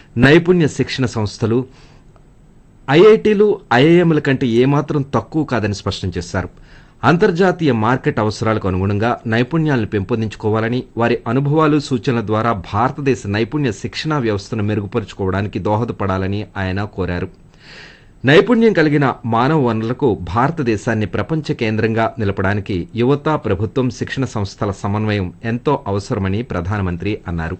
నైపుణ్య శిక్షణ సంస్థలు ఐఐటీలు ఐఐఎంల కంటే ఏమాత్రం తక్కువ కాదని స్పష్టం చేశారు అంతర్జాతీయ మార్కెట్ అవసరాలకు అనుగుణంగా నైపుణ్యాలను పెంపొందించుకోవాలని వారి అనుభవాలు సూచనల ద్వారా భారతదేశ నైపుణ్య శిక్షణా వ్యవస్థను మెరుగుపరుచుకోవడానికి దోహదపడాలని ఆయన కోరారు నైపుణ్యం కలిగిన మానవ వనరులకు భారతదేశాన్ని ప్రపంచ కేంద్రంగా నిలపడానికి యువత ప్రభుత్వం శిక్షణ సంస్థల సమన్వయం ఎంతో అవసరమని ప్రధానమంత్రి అన్నారు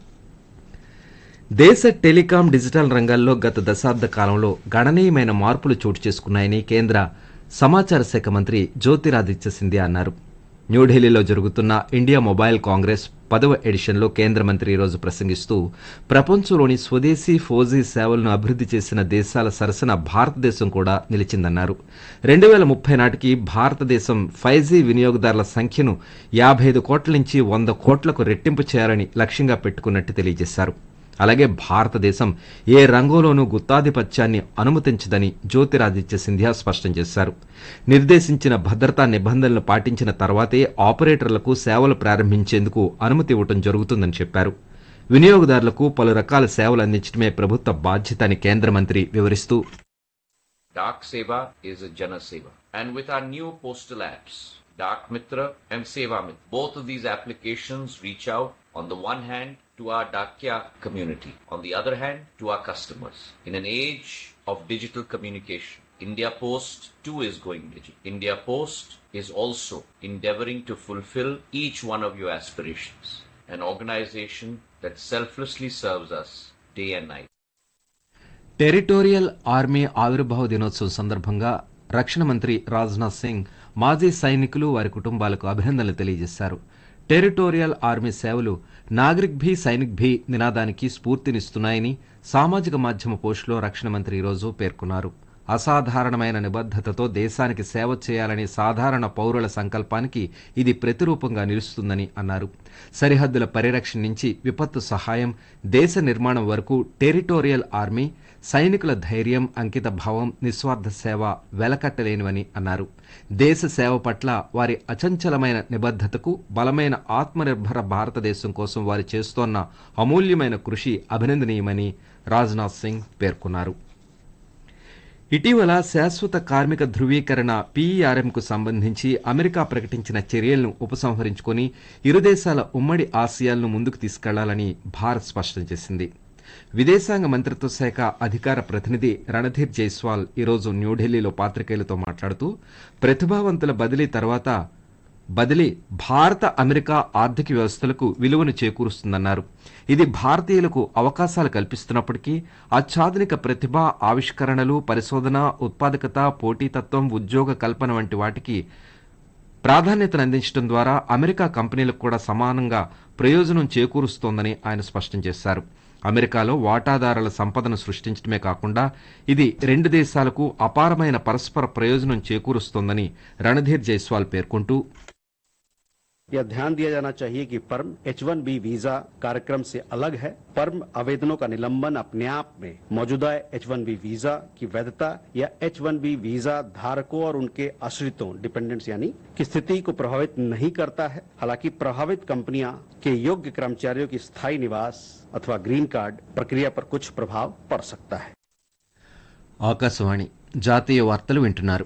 దేశ టెలికాం డిజిటల్ రంగాల్లో గత దశాబ్ద కాలంలో గణనీయమైన మార్పులు చోటు చేసుకున్నాయని కేంద్ర సమాచార శాఖ మంత్రి జ్యోతిరాదిత్య సింధియా అన్నారు న్యూఢిల్లీలో జరుగుతున్న ఇండియా మొబైల్ కాంగ్రెస్ పదవ ఎడిషన్లో కేంద్ర మంత్రి ఈరోజు ప్రసంగిస్తూ ప్రపంచంలోని స్వదేశీ ఫోజీ సేవలను అభివృద్ధి చేసిన దేశాల సరసన భారతదేశం కూడా నిలిచిందన్నారు రెండు వేల ముప్పై నాటికి భారతదేశం ఫైవ్ జీ వినియోగదారుల సంఖ్యను యాభై ఐదు కోట్ల నుంచి వంద కోట్లకు రెట్టింపు చేయాలని లక్ష్యంగా పెట్టుకున్నట్టు తెలియజేశారు అలాగే భారతదేశం ఏ రంగంలోనూ గుత్తాధిపత్యాన్ని అనుమతించదని జ్యోతిరాదిత్య సింధియా స్పష్టం చేశారు నిర్దేశించిన భద్రతా నిబంధనలు పాటించిన తర్వాతే ఆపరేటర్లకు సేవలు ప్రారంభించేందుకు అనుమతి ఇవ్వటం జరుగుతుందని చెప్పారు వినియోగదారులకు పలు రకాల సేవలు అందించడమే ప్రభుత్వ బాధ్యత అని కేంద్ర మంత్రి వివరిస్తూ Dak Seva is a Jana Seva. And with our new postal apps, Dak Mitra and Seva Mitra, both of these applications reach out on the one hand to our Dakya community, on the other hand to our customers. In an age of digital communication, India Post too is going digital. India Post is also endeavoring to fulfill each one of your aspirations. An organization that selflessly serves us day and night. Territorial army ఆవిర్భావ దినోత్సవం సందర్భంగా రక్షణ మంత్రి రాజ్నాథ్ సింగ్ మాజీ సైనికులు వారి కుటుంబాలకు అభినందనలు తెలియజేశారు టెరిటోరియల్ ఆర్మీ సేవలు నాగరిక్ భీ సైనిక్ భీ నినాదానికి స్ఫూర్తినిస్తున్నాయని సామాజిక మాధ్యమ పోస్టులో రక్షణ మంత్రి ఈరోజు పేర్కొన్నారు అసాధారణమైన నిబద్ధతతో దేశానికి సేవ చేయాలనే సాధారణ పౌరుల సంకల్పానికి ఇది ప్రతిరూపంగా నిలుస్తుందని అన్నారు సరిహద్దుల పరిరక్షణ నుంచి విపత్తు సహాయం దేశ నిర్మాణం వరకు టెరిటోరియల్ ఆర్మీ సైనికుల ధైర్యం అంకిత భావం నిస్వార్థ సేవ వెలకట్టలేనివని అన్నారు దేశ సేవ పట్ల వారి అచంచలమైన నిబద్ధతకు బలమైన ఆత్మనిర్భర భారతదేశం కోసం వారు చేస్తోన్న అమూల్యమైన కృషి అభినందనీయమని రాజ్నాథ్ సింగ్ పేర్కొన్నారు ఇటీవల శాశ్వత కార్మిక ధృవీకరణ పీఈఆర్ఎంకు సంబంధించి అమెరికా ప్రకటించిన చర్యలను ఉపసంహరించుకొని ఇరు దేశాల ఉమ్మడి ఆశయాలను ముందుకు తీసుకెళ్లాలని భారత్ స్పష్టం చేసింది విదేశాంగ మంత్రిత్వ శాఖ అధికార ప్రతినిధి రణధీర్ జైస్వాల్ ఈరోజు న్యూఢిల్లీలో పాత్రికేయులతో మాట్లాడుతూ ప్రతిభావంతుల బదిలీ తర్వాత బదిలీ భారత అమెరికా ఆర్థిక వ్యవస్థలకు విలువను చేకూరుస్తుందన్నారు ఇది భారతీయులకు అవకాశాలు కల్పిస్తున్నప్పటికీ అత్యాధునిక ప్రతిభ ఆవిష్కరణలు పరిశోధన ఉత్పాదకత పోటీతత్వం ఉద్యోగ కల్పన వంటి వాటికి ప్రాధాన్యతను అందించడం ద్వారా అమెరికా కంపెనీలకు కూడా సమానంగా ప్రయోజనం చేకూరుస్తోందని ఆయన స్పష్టం చేశారు అమెరికాలో వాటాదారుల సంపదను సృష్టించడమే కాకుండా ఇది రెండు దేశాలకు అపారమైన పరస్పర ప్రయోజనం చేకూరుస్తోందని రణధీర్ జైస్వాల్ పేర్కొంటూ यह ध्यान दिया जाना चाहिए कि firm H one B visa कार्यक्रम से अलग है फर्म आवेदनों का निलंबन अपने आप में मौजूदा एच वन बी वीजा की वैधता या एच वन बी वीजा धारकों और उनके आश्रितों डिपेंडेंट्स यानी की स्थिति को प्रभावित नहीं करता है हालांकि प्रभावित कंपनियां के योग्य कर्मचारियों की स्थायी निवास अथवा ग्रीन कार्ड प्रक्रिया पर कुछ प्रभाव पड़ सकता है ఆకాశవాణి జాతీయ వార్తలు వింటున్నారు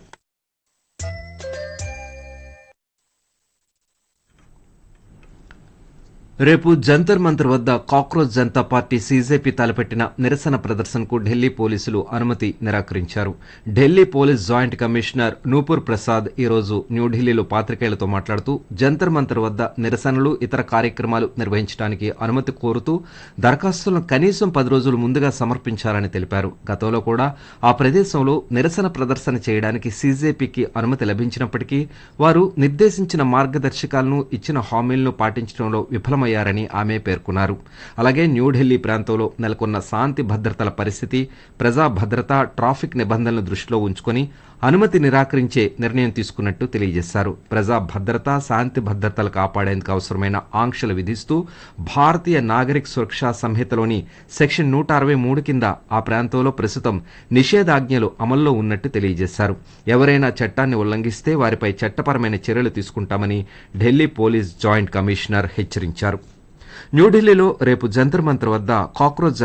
రేపు జంతర్ మంతర్ వద్ద కాక్రోచ్ జనతా పార్టీ సీజేపీ తలపెట్టిన నిరసన ప్రదర్శనకు ఢిల్లీ పోలీసులు అనుమతి నిరాకరించారు Delhi police joint commissioner Nupur Prasad ఈరోజు న్యూఢిల్లీలో పాత్రికేయులతో మాట్లాడుతూ జంతర్ మంతర్ వద్ద నిరసనలు ఇతర కార్యక్రమాలు నిర్వహించడానికి అనుమతి కోరుతూ దరఖాస్తులను కనీసం పది రోజులు ముందుగా సమర్పించాలని తెలిపారు గతంలో కూడా ఆ ప్రదేశంలో నిరసన ప్రదర్శన చేయడానికి సీజేపీకి అనుమతి లభించినప్పటికీ వారు నిర్దేశించిన మార్గదర్శకాలను ఇచ్చిన హామీలను పాటించడంలో విఫలమయ్యారు అయ్యారని ఆమె పేర్కొన్నారు అలాగే న్యూఢిల్లీ ప్రాంతంలో నెలకొన్న శాంతి భద్రతల పరిస్థితి ప్రజా భద్రత ట్రాఫిక్ నిబంధనలను దృష్టిలో ఉంచుకొని అనుమతి నిరాకరించే నిర్ణయం తీసుకున్నట్టు తెలియజేశారు ప్రజా భద్రత శాంతి భద్రతలు కాపాడేందుకు అవసరమైన ఆంక్షలు విధిస్తూ భారతీయ నాగరిక సురక్షా సంహితలోని సెక్షన్ నూట అరవై మూడు కింద ఆ ప్రాంతంలో ప్రస్తుతం నిషేధాజ్ఞలు అమల్లో ఉన్నట్టు తెలియజేశారు ఎవరైనా చట్టాన్ని ఉల్లంఘిస్తే వారిపై చట్టపరమైన చర్యలు తీసుకుంటామని ఢిల్లీ పోలీస్ జాయింట్ కమిషనర్ హెచ్చరించారు న్యూఢిల్లీలో రేపు జంతర్ మంతర్ వద్ద కాక్రోచ్